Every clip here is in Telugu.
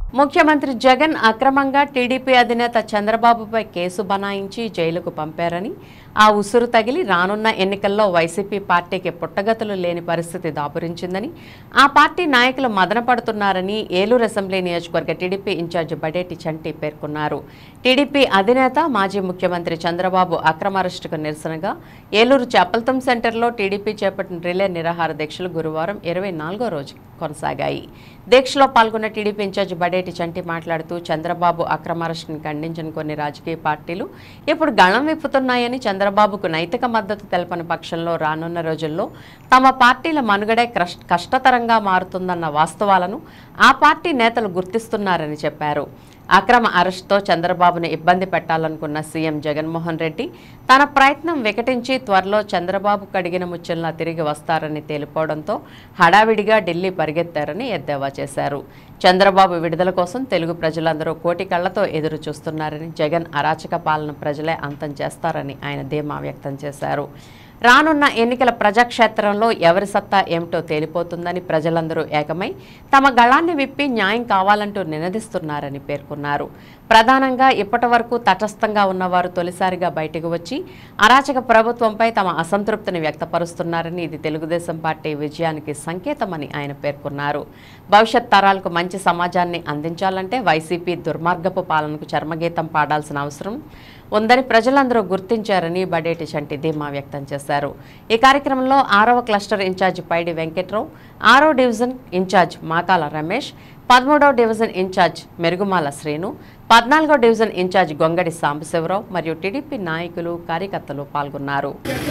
ముఖ్యమంత్రి జగన్ అక్రమంగా టీడీపీ అధినేత చంద్రబాబుపై కేసు బనాయించి జైలుకు పంపారని ఆ ఉసురు తగిలి రానున్న ఎన్నికల్లో వైసీపీ పార్టీకి పుట్టగతులు లేని పరిస్థితి దాపురించిందని ఆ పార్టీ నాయకులు మదనపడుతున్నారని ఏలూరు అసెంబ్లీ నియోజకవర్గ టీడీపీ ఇన్ఛార్జి బడేటి చంటి పేర్కొన్నారు టీడీపీ అధినేత మాజీ ముఖ్యమంత్రి చంద్రబాబు అక్రమ అరెస్టుకు నిరసనగా ఏలూరు చాపల్తం సెంటర్లో టీడీపీ చేపట్టిన రిలే నిరాహార దీక్షలు గురువారం ఇరవై నాలుగో రోజు కొనసాగాయి దీక్షలో పాల్గొన్న టీడీపీ ఇన్ఛార్జి బడేటి చంటి మాట్లాడుతూ చంద్రబాబు అక్రమ అరెస్టును ఖండించిన కొన్ని రాజకీయ పార్టీలు ఇప్పుడు గళం విప్పుతున్నాయని చంద్రబాబుకు నైతిక మద్దతు తెలపని పక్షంలో రానున్న రోజుల్లో తమ పార్టీల మనుగడే క్రష్- కష్టతరంగా మారుతుందన్న వాస్తవాలను ఆ పార్టీ నేతలు గుర్తిస్తున్నారని చెప్పారు అక్రమ అరెస్టుతో చంద్రబాబును ఇబ్బంది పెట్టాలనుకున్న సీఎం జగన్మోహన్ రెడ్డి తన ప్రయత్నం వికటించి త్వరలో చంద్రబాబు కడిగిన ముచ్చల్లా తిరిగి వస్తారని తేలిపోవడంతో హడావిడిగా ఢిల్లీ పరిగెత్తారని ఎద్దేవా చేశారు చంద్రబాబు విడుదల కోసం తెలుగు ప్రజలందరూ కోటి కళ్లతో ఎదురు చూస్తున్నారని జగన్ అరాచక పాలన ప్రజలే అంతం చేస్తారని ఆయన ధీమా వ్యక్తం చేశారు రానున్న ఎన్నికల ప్రజాక్షేత్రంలో ఎవరి సత్తా ఏమిటో తేలిపోతుందని ప్రజలందరూ ఏకమై తమ గళాన్ని విప్పి న్యాయం కావాలంటూ నినదిస్తున్నారని పేర్కొన్నారు ప్రధానంగా ఇప్పటి వరకు తటస్థంగా ఉన్నవారు తొలిసారిగా బయటకు వచ్చి అరాచక ప్రభుత్వంపై తమ అసంతృప్తిని వ్యక్తపరుస్తున్నారని ఇది తెలుగుదేశం పార్టీ విజయానికి సంకేతమని ఆయన పేర్కొన్నారు భవిష్యత్ తరాలకు మంచి సమాజాన్ని అందించాలంటే వైసీపీ దుర్మార్గపు పాలనకు చర్మగీతం పాడాల్సిన అవసరం ఉందని ప్రజలందరూ గుర్తించారని బడేటి చంటి ధీమా వ్యక్తం చేశారు ఈ కార్యక్రమంలో ఆరవ క్లస్టర్ ఇన్ఛార్జ్ పైడి వెంకట్రావు ఆరో డివిజన్ ఇన్ఛార్జ్ మాకాల రమేష్ పదమూడవ డివిజన్ ఇన్ఛార్జ్ మెరుగుమాల శ్రీను పద్నాలుగో డివిజన్ ఇన్ఛార్జ్ గొంగడి సాంబశివరావు మరియు టీడీపీ నాయకులు కార్యకర్తలు పాల్గొన్నారు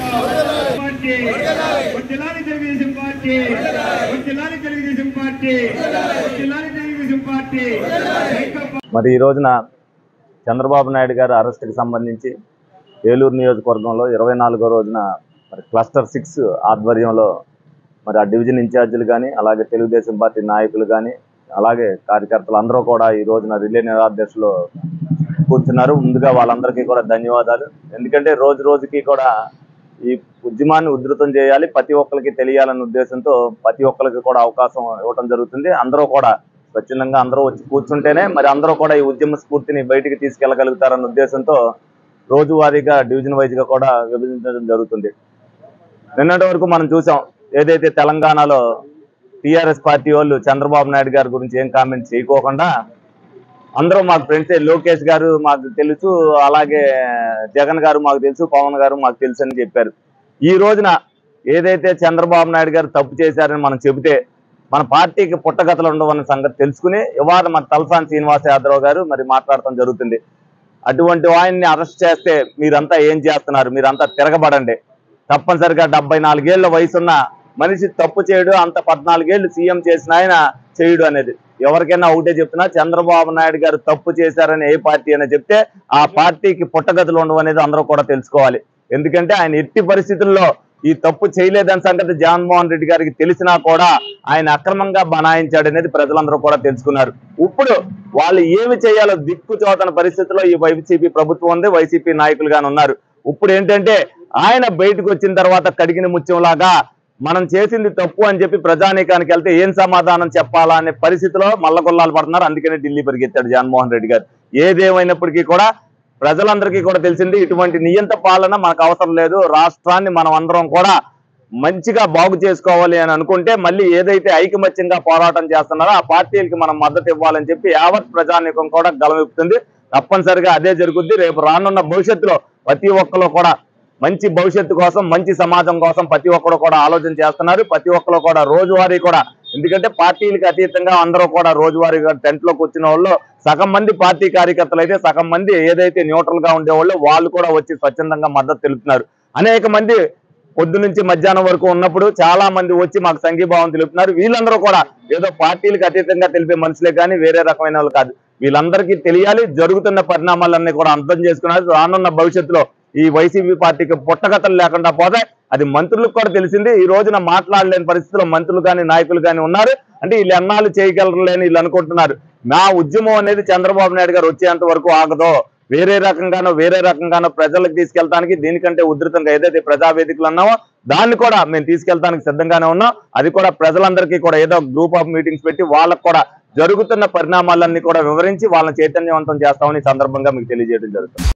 పార్టీ జిల్లాని తెలుగుదేశం పార్టీ జిల్లాని తెలుగుదేశం పార్టీ జిల్లాని తెలుగుదేశం పార్టీ మరి ఈ రోజున చంద్రబాబు నాయుడు గారి అరెస్ట్కి సంబంధించి ఏలూరు నియోజకవర్గంలో ఇరవై నాలుగో రోజున మరి క్లస్టర్ సిక్స్ ఆధ్వర్యంలో మరి ఆ డివిజన్ ఇన్ఛార్జీలు కానీ అలాగే తెలుగుదేశం పార్టీ నాయకులు కానీ అలాగే కార్యకర్తలు అందరూ కూడా ఈ రోజున రిలే నిరాధ్యక్షులు కూర్చున్నారు ముందుగా వాళ్ళందరికీ కూడా ధన్యవాదాలు ఎందుకంటే రోజు రోజుకి కూడా ఈ ఉద్యమాన్ని ఉధృతం చేయాలి ప్రతి ఒక్కరికి తెలియాలనే ఉద్దేశంతో ప్రతి ఒక్కరికి కూడా అవకాశం ఇవ్వడం జరుగుతుంది అందరూ కూడా స్వచ్ఛందంగా అందరూ వచ్చి కూర్చుంటేనే మరి అందరూ కూడా ఈ ఉద్యమ స్ఫూర్తిని బయటికి తీసుకెళ్లగలుగుతారన్న ఉద్దేశంతో రోజువారీగా డివిజన్ వైజ్ గా కూడా విభజించడం జరుగుతుంది నిన్నటి వరకు మనం చూసాం ఏదైతే తెలంగాణలో టిఆర్ఎస్ పార్టీ వాళ్ళు చంద్రబాబు నాయుడు గారి గురించి ఏం కామెంట్ చేయకోకుండా అందరూ మాకు ఫ్రెండ్సే లోకేష్ గారు మాకు తెలుసు అలాగే జగన్ గారు మాకు తెలుసు పవన్ గారు మాకు తెలుసు అని చెప్పారు ఈ రోజున ఏదైతే చంద్రబాబు నాయుడు గారు తప్పు చేశారని మనం చెబితే మన పార్టీకి పుట్టగతలు ఉండవన్న సంగతి తెలుసుకుని ఇవాళ మన తలసాని శ్రీనివాస యాదవ్ గారు మరి మాట్లాడటం జరుగుతుంది అటువంటి ఆయన్ని అరెస్ట్ చేస్తే మీరంతా ఏం చేస్తున్నారు మీరంతా తిరగబడండి తప్పనిసరిగా డెబ్బై నాలుగేళ్ల వయసున్న మనిషి తప్పు చేయడు అంత పద్నాలుగేళ్లు సీఎం చేసిన ఆయన చేయడు అనేది ఎవరికైనా ఒకటే చెప్తున్నా చంద్రబాబు నాయుడు గారు తప్పు చేశారని ఏ పార్టీ అయినా చెప్తే ఆ పార్టీకి పుట్టగతులు ఉండవు అనేది అందరూ కూడా తెలుసుకోవాలి ఎందుకంటే ఆయన ఎట్టి పరిస్థితుల్లో ఈ తప్పు చేయలేదని సంగతి జగన్మోహన్ రెడ్డి గారికి తెలిసినా కూడా ఆయన అక్రమంగా బనాయించాడు అనేది ప్రజలందరూ కూడా తెలుసుకున్నారు ఇప్పుడు వాళ్ళు ఏమి చేయాలో దిక్కు చోతన పరిస్థితిలో ఈ వైసీపీ ప్రభుత్వం ఉంది వైసీపీ నాయకులుగానే ఉన్నారు ఇప్పుడు ఏంటంటే ఆయన బయటకు వచ్చిన తర్వాత కడిగిన ముత్యంలాగా మనం చేసింది తప్పు అని చెప్పి ప్రజానీకానికి వెళ్తే ఏం సమాధానం చెప్పాలా అనే పరిస్థితిలో మల్లగొల్లాలు పడుతున్నారు అందుకనే ఢిల్లీ పరిగెత్తాడు జగన్మోహన్ రెడ్డి గారు ఏదేమైనప్పటికీ కూడా ప్రజలందరికీ కూడా తెలిసింది ఇటువంటి నియంత పాలన మనకు అవసరం లేదు రాష్ట్రాన్ని మనం అందరం కూడా మంచిగా బాగు చేసుకోవాలి అని అనుకుంటే మళ్ళీ ఏదైతే ఐకమత్యంగా పోరాటం చేస్తున్నారో ఆ పార్టీలకి మనం మద్దతు ఇవ్వాలని చెప్పి యావత్ ప్రజానీకం కూడా గలమిపుతుంది తప్పనిసరిగా అదే జరుగుద్ది రేపు రానున్న భవిష్యత్తులో ప్రతి ఒక్కరు కూడా మంచి భవిష్యత్తు కోసం మంచి సమాజం కోసం ప్రతి ఒక్కరు కూడా ఆలోచన చేస్తున్నారు ప్రతి ఒక్కరు కూడా రోజువారీ కూడా ఎందుకంటే పార్టీలకు అతీతంగా అందరూ కూడా రోజువారీగా టెంట్ లో కూర్చున్న వాళ్ళు సగం మంది పార్టీ కార్యకర్తలు అయితే సగం మంది ఏదైతే న్యూట్రల్ గా ఉండేవాళ్ళు వాళ్ళు కూడా వచ్చి స్వచ్ఛందంగా మద్దతు తెలుపుతున్నారు అనేక మంది పొద్దు నుంచి మధ్యాహ్నం వరకు ఉన్నప్పుడు చాలా మంది వచ్చి మాకు సంఘీభావం తెలుపుతున్నారు వీళ్ళందరూ కూడా ఏదో పార్టీలకు అతీతంగా తెలిపే మనుషులే కానీ వేరే రకమైన వాళ్ళు కాదు వీళ్ళందరికీ తెలియాలి జరుగుతున్న పరిణామాలన్నీ కూడా అర్థం చేసుకున్నారు రానున్న భవిష్యత్తులో ఈ వైసీపీ పార్టీకి పుట్టగతలు లేకుండా పోతే అది మంత్రులకు కూడా తెలిసింది ఈ రోజున మాట్లాడలేని పరిస్థితిలో మంత్రులు కానీ నాయకులు కానీ ఉన్నారు అంటే వీళ్ళు ఎన్నాళ్ళు చేయగలరలేని వీళ్ళు అనుకుంటున్నారు నా ఉద్యమం అనేది చంద్రబాబు నాయుడు గారు వచ్చేంత వరకు ఆగదో వేరే రకంగానో వేరే రకంగానో ప్రజలకు తీసుకెళ్తానికి దీనికంటే ఉధృతంగా ఏదైతే ప్రజావేదికలు అన్నామో దాన్ని కూడా మేము తీసుకెళ్తానికి సిద్ధంగానే ఉన్నాం అది కూడా ప్రజలందరికీ కూడా ఏదో గ్రూప్ ఆఫ్ మీటింగ్స్ పెట్టి వాళ్ళకు కూడా జరుగుతున్న పరిణామాలన్నీ కూడా వివరించి వాళ్ళని చైతన్యవంతం చేస్తామని ఈ సందర్భంగా మీకు తెలియజేయడం జరుగుతుంది